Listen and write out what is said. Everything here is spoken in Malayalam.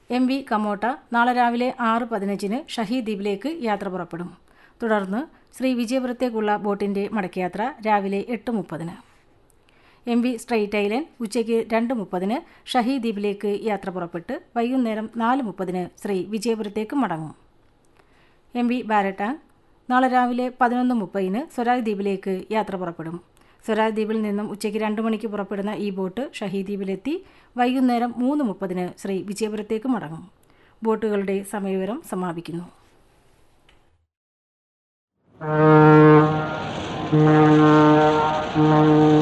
എം വി കമോട്ട നാളെ രാവിലെ ആറ് പതിനഞ്ചിന് ഷഹീദ് ദ്വീപിലേക്ക് യാത്ര പുറപ്പെടും തുടർന്ന് ശ്രീ വിജയപുരത്തേക്കുള്ള ബോട്ടിന്റെ മടക്കയാത്ര രാവിലെ എട്ട് മുപ്പതിന് എം വി സ്ട്രെയിറ്റ് ഐലൻഡ് ഉച്ചയ്ക്ക് രണ്ട് മുപ്പതിന് ഷഹീദ് ദ്വീപിലേക്ക് യാത്ര പുറപ്പെട്ട് വൈകുന്നേരം നാല് മുപ്പതിന് ശ്രീ വിജയപുരത്തേക്ക് മടങ്ങും എം വി ബാരട്ടാങ് നാളെ രാവിലെ പതിനൊന്ന് മുപ്പതിന് സ്വരാജ് ദ്വീപിലേക്ക് യാത്ര പുറപ്പെടും സ്വരാജ് ദ്വീപിൽ നിന്നും ഉച്ചയ്ക്ക് രണ്ട് മണിക്ക് പുറപ്പെടുന്ന ഈ ബോട്ട് ഷഹീദ് ദ്വീപിലെത്തി വൈകുന്നേരം മൂന്ന് മുപ്പതിന് ശ്രീ വിജയപുരത്തേക്ക് മടങ്ങും ബോട്ടുകളുടെ സമയവിവരം സമാപിക്കുന്നു Thank you.